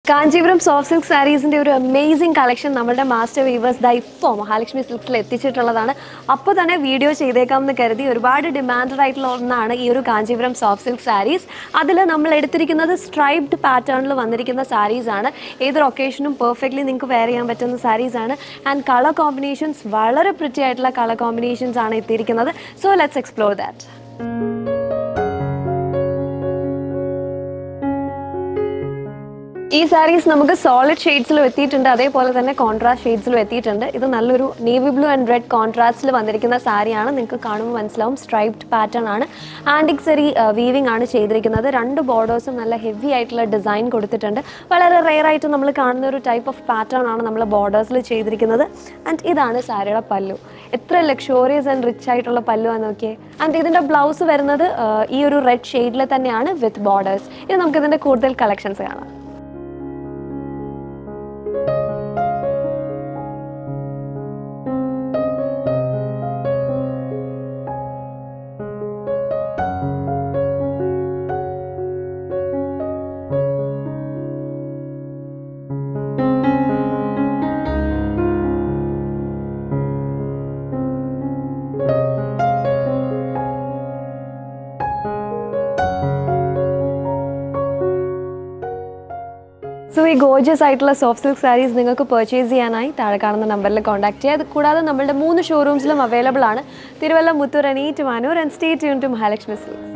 Kanchipuram soft silk സാരീസിൻ്റെ ഒരു amazing collection നമ്മുടെ മാസ്റ്റർ വീവേഴ്സ് ദാ ഇപ്പോൾ മഹാലക്ഷ്മി സിൽക്സിൽ എത്തിച്ചിട്ടുള്ളതാണ് അപ്പോൾ തന്നെ വീഡിയോ ചെയ്തേക്കാം എന്ന് കരുതി ഒരുപാട് ഡിമാൻഡഡ് ആയിട്ടുള്ള ഒന്നാണ് ഈ ഒരു കാഞ്ചീപുരം സോഫ്റ്റ് സിൽക്ക് സാരീസ് അതിൽ നമ്മൾ എടുത്തിരിക്കുന്നത് സ്ട്രൈപ്ഡ് പാറ്റേണിൽ വന്നിരിക്കുന്ന സാരീസ് ആണ് ഏതൊരു ഒക്കേഷനും പെർഫെക്റ്റ്ലി നിങ്ങൾക്ക് വെയർ ചെയ്യാൻ പറ്റുന്ന സാരീസ് ആണ് ആൻഡ് കളർ കോമ്പിനേഷൻസ് വളരെ പ്രിറ്റി ആയിട്ടുള്ള കളർ കോമ്പിനേഷൻസ് ആണ് എത്തിയിരിക്കുന്നത് സോ ലെറ്റ്സ് എക്സ്പ്ലോർ ദാറ്റ് ഈ സാരീസ് നമുക്ക് സോളിഡ് ഷെയ്ഡ്സിലും എത്തിയിട്ടുണ്ട് അതേപോലെ തന്നെ കോൺട്രാസ്റ്റ് ഷെയ്ഡ്സിലും എത്തിയിട്ടുണ്ട് ഇത് നല്ലൊരു നേവി ബ്ലൂ ആൻഡ് റെഡ് കോൺട്രാസ്റ്റിൽ വന്നിരിക്കുന്ന സാരിയാണ് നിങ്ങൾക്ക് കാണുമ്പോൾ മനസ്സിലാവും സ്ട്രൈപ്ഡ് പാറ്റേൺ ആണ് ആൻറ്റിക് സെറി വീവിംഗ് ആണ് ചെയ്തിരിക്കുന്നത് രണ്ട് ബോർഡേഴ്സും നല്ല ഹെവി ആയിട്ടുള്ള ഡിസൈൻ കൊടുത്തിട്ടുണ്ട് വളരെ റെയർ ആയിട്ട് നമ്മൾ കാണുന്ന ഒരു ടൈപ്പ് ഓഫ് പാറ്റേൺ ആണ് നമ്മൾ ബോർഡേഴ്സിൽ ചെയ്തിരിക്കുന്നത് ആൻഡ് ഇതാണ് സാരിയുടെ പല്ലു എത്ര ലക്ഷോറിയസ് ആൻഡ് റിച്ച് ആയിട്ടുള്ള പല്ലു ആണ് നോക്കിയേ ആൻഡ് ഇതിൻ്റെ ബ്ലൗസ് വരുന്നത് ആ, ഈ ഒരു റെഡ് ഷെയ്ഡിൽ തന്നെയാണ് വിത്ത് ബോർഡേഴ്സ് ഇത് നമുക്ക് ഇതിൻ്റെ കൂടുതൽ കളക്ഷൻസ് കാണാം സോ ഈ ഗോർജിയസ് ആയിട്ടുള്ള സോഫ്റ്റ് സിൽക്ക് സാരീസ് നിങ്ങൾക്ക് പർച്ചേസ് ചെയ്യാനായി താഴെ കാണുന്ന നമ്പറിൽ കോൺടാക്ട് ചെയ്യുക അത് കൂടാതെ നമ്മളുടെ മൂന്ന് ഷോറൂംസിലും അവൈലബിൾ ആണ് Thiruvalla Muthoor and Ettumanoor and stay tune to Mahalakshmi silks